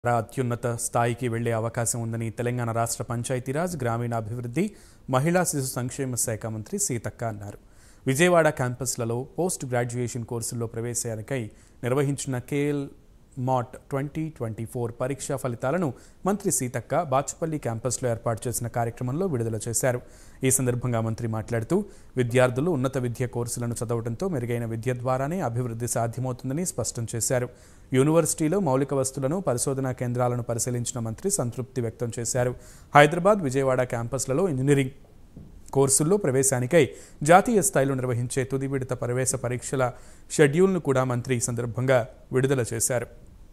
అత్యున్నత స్థాయికి వెళ్లే అవకాశం ఉందని తెలంగాణ రాష్ట్ర పంచాయతీరాజ్ గ్రామీణాభివృద్ధి మహిళా శిశు సంక్షేమ శాఖ మంత్రి సీతక్క అన్నారు విజయవాడ క్యాంపస్లలో పోస్ట్ గ్రాడ్యుయేషన్ కోర్సుల్లో ప్రవేశానికై నిర్వహించిన KL MAT twenty twenty four పరీక్షా ఫలితాలను మంత్రి సీతక్క బాచుపల్లి క్యాంపస్లో ఏర్పాటు చేసిన కార్యక్రమంలో విడుదల చేశారు ఈ సందర్భంగా మంత్రి మాట్లాడుతూ విద్యార్థులు ఉన్నత విద్య కోర్సులను చదవడంతో మెరుగైన విద్య ద్వారానే అభివృద్ధి సాధ్యమవుతుందని స్పష్టం చేశారు యూనివర్సిటీలో మౌలిక వస్తువులను పరిశోధనా కేంద్రాలను పరిశీలించిన మంత్రి సంతృప్తి వ్యక్తం చేశారు హైదరాబాద్ విజయవాడ క్యాంపస్లలో ఇంజనీరింగ్ కోర్సుల్లో ప్రవేశానికై జాతీయ స్థాయిలో నిర్వహించే తుది విడత ప్రవేశ పరీక్షల షెడ్యూల్ను కూడా మంత్రి ఈ సందర్భంగా విడుదల చేశారు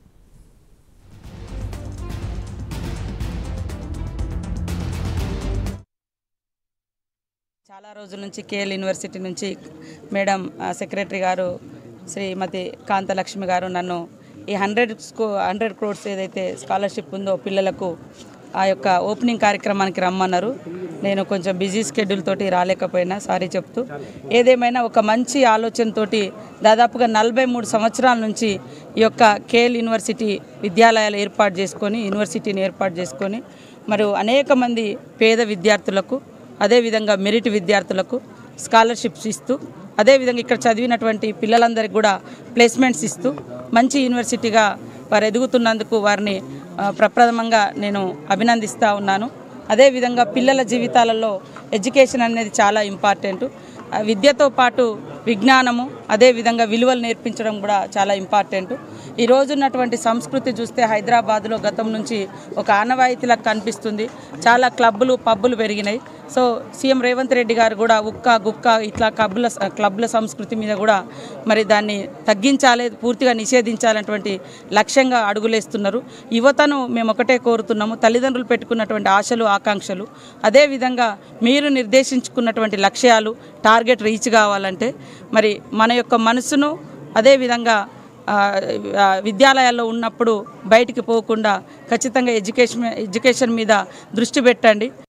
చాలా రోజుల నుంచి కేఎల్ యూనివర్సిటీ నుంచి మేడం ఆ, సెక్రటరీ గారు శ్రీమతి కాంతలక్ష్మి గారు నన్ను ఈ హండ్రెడ్ స్కూ హండ్రెడ్ క్రోడ్స్ ఏదైతే స్కాలర్షిప్ ఉందో పిల్లలకు ఆ యొక్క ఓపెనింగ్ కార్యక్రమానికి రమ్మన్నారు నేను కొంచెం బిజీ స్కెడ్యూల్ తోటి రాలేకపోయినా సారీ చెప్తూ ఏదేమైనా ఒక మంచి ఆలోచనతోటి దాదాపుగా నలభై మూడు సంవత్సరాల నుంచి ఈ యొక్క కేఎల్ యూనివర్సిటీ విద్యాలయాలు ఏర్పాటు చేసుకొని యూనివర్సిటీని ఏర్పాటు చేసుకొని మరియు అనేక మంది పేద విద్యార్థులకు అదేవిధంగా మెరిట్ విద్యార్థులకు స్కాలర్షిప్స్ ఇస్తూ అదేవిధంగా ఇక్కడ చదివినటువంటి పిల్లలందరికీ కూడా ప్లేస్మెంట్స్ ఇస్తూ మంచి యూనివర్సిటీగా వారు ఎదుగుతున్నందుకు వారిని ఆ, ప్రప్రథమంగా నేను అభినందిస్తూ ఉన్నాను అదేవిధంగా పిల్లల జీవితాలలో ఎడ్యుకేషన్ అనేది చాలా ఇంపార్టెంట్ ఆ, విద్యతో పాటు విజ్ఞానము అదేవిధంగా విలువలు నేర్పించడం కూడా చాలా ఇంపార్టెంట్ ఈ రోజు ఉన్నటువంటి సంస్కృతి చూస్తే హైదరాబాద్లో గతం నుంచి ఒక ఆనవాయితీలకు కనిపిస్తుంది చాలా క్లబ్బులు పబ్బులు పెరిగినాయి సో సీఎం రేవంత్ రెడ్డి గారు కూడా ఉక్క గుక్క ఇట్లా క్లబ్బుల క్లబ్ల సంస్కృతి మీద కూడా మరి దాన్ని తగ్గించాలి పూర్తిగా నిషేధించాలన్నటువంటి లక్ష్యంగా అడుగులేస్తున్నారు యువతను మేము ఒకటే కోరుతున్నాము తల్లిదండ్రులు పెట్టుకున్నటువంటి ఆశలు ఆకాంక్షలు అదేవిధంగా మీరు నిర్దేశించుకున్నటువంటి లక్ష్యాలు టార్గెట్ రీచ్ కావాలంటే మరి మన యొక్క మనసును అదేవిధంగా ఆ, ఆ, విద్యాలయాల్లో ఉన్నప్పుడు బయటికి పోకుండా ఖచ్చితంగా ఎడ్యుకేషన్ ఎడ్యుకేషన్ మీద దృష్టి పెట్టండి